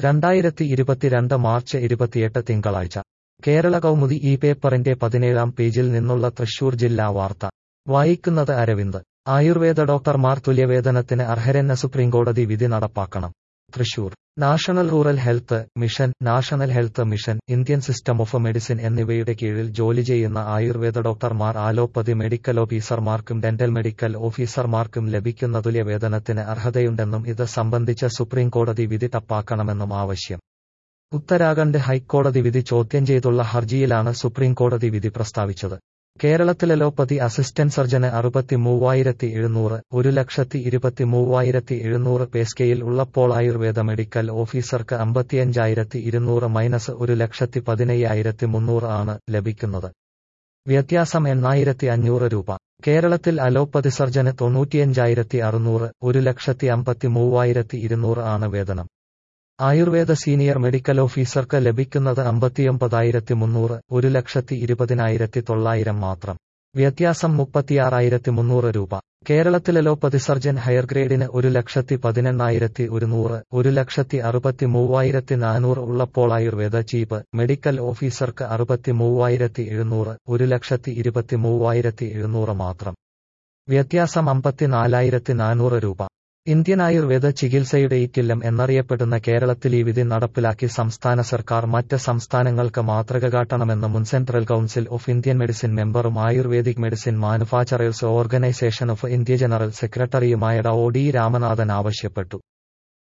രണ്ടായിരത്തി ഇരുപത്തിരണ്ട് മാർച്ച് ഇരുപത്തിയെട്ട് തിങ്കളാഴ്ച കേരള കൗമുദി ഈ പേപ്പറിന്റെ പതിനേഴാം പേജിൽ നിന്നുള്ള തൃശൂർ ജില്ലാ വാർത്ത വായിക്കുന്നത് അരവിന്ദ് ആയുർവേദ ഡോക്ടർമാർ തുല്യവേതനത്തിന് അർഹരെന്ന സുപ്രീംകോടതി വിധി നടപ്പാക്കണം Thrissur national rural health mission national health mission Indian system of medicine എന്നിവയുടെ കീഴിൽ ജോലി ചെയ്യുന്ന ആയുർവേദ ഡോക്ടർമാർ ആലോപ്പതി മെഡിക്കൽ ഓഫീസർമാർക്കും ഡെന്റൽ മെഡിക്കൽ ഓഫീസർമാർക്കും ലഭിക്കുന്ന തുല്യവേതനത്തിന് അർഹതയുണ്ടെന്നും ഇത് സംബന്ധിച്ച സുപ്രീംകോടതി വിധി ടപ്പാക്കണമെന്നും ആവശ്യം ഉത്തരാഖണ്ഡ് ഹൈക്കോടതി വിധി ചോദ്യം ചെയ്തുള്ള ഹർജിയിലാണ് സുപ്രീംകോടതി വിധി പ്രസ്താവിച്ചത് കേരളത്തിലെ ലോപ്പതി അസിസ്റ്റന്റ് സർജന് അറുപത്തി മൂവായിരത്തി എഴുന്നൂറ് ഒരു ലക്ഷത്തി ഇരുപത്തി മൂവായിരത്തി എഴുന്നൂറ് പേ സ്കെയിൽ ഉള്ളപ്പോൾ ആയുർവേദ മെഡിക്കൽ ഓഫീസർക്ക് അമ്പത്തിയഞ്ചായിരത്തി ഇരുന്നൂറ് മൈനസ് ഒരു ലക്ഷത്തി പതിനയ്യായിരത്തി മുന്നൂറ് ആണ് ലഭിക്കുന്നത് വ്യത്യാസം എണ്ണായിരത്തി അഞ്ഞൂറ് രൂപ കേരളത്തിൽ അലോപ്പതി സർജന് തൊണ്ണൂറ്റിയഞ്ചായിരത്തി അറുന്നൂറ് ഒരു ലക്ഷത്തി അമ്പത്തി മൂവായിരത്തി ഇരുന്നൂറ് ആണ് വേതനം ആയുർവേദ സീനിയർ മെഡിക്കൽ ഓഫീസർക്ക് ലഭിക്കുന്നത് അമ്പത്തിയൊമ്പതായിരത്തി മുന്നൂറ് ഒരു ലക്ഷത്തി ഇരുപതിനായിരത്തി തൊള്ളായിരം മാത്രം വ്യത്യാസം മുപ്പത്തിയാറായിരത്തി മുന്നൂറ് രൂപ കേരളത്തിലെ ലോപ്പതി സർജൻ ഹയർ ഗ്രേഡിന് ഒരു ലക്ഷത്തി പതിനെണ്ണായിരത്തി ഒരുന്നൂറ് ഒരു ലക്ഷത്തി അറുപത്തി മൂവായിരത്തി നാനൂറ് ഉള്ളപ്പോൾ ആയുർവേദ ചീഫ് മെഡിക്കൽ ഓഫീസർക്ക് അറുപത്തി മൂവായിരത്തി എഴുന്നൂറ് ഒരു ലക്ഷത്തി ഇരുപത്തി മൂവായിരത്തി എഴുന്നൂറ് മാത്രം വ്യത്യാസം അമ്പത്തിനാലായിരത്തി നാനൂറ് രൂപ ഇന്ത്യൻ ആയുർവേദ ചികിത്സയുടെ ഈറ്റില്ലം എന്നറിയപ്പെടുന്ന കേരളത്തിൽ ഈ വിധി നടപ്പിലാക്കി സംസ്ഥാന സർക്കാർ മറ്റ് സംസ്ഥാനങ്ങൾക്ക് മാതൃക കാട്ടണമെന്ന് മുൻ central council of Indian medicine മെമ്പറും ayurvedic medicine manufacturers organisation of India general സെക്രട്ടറിയുമായ ഡോ ഡി രാമനാഥൻ ആവശ്യപ്പെട്ടു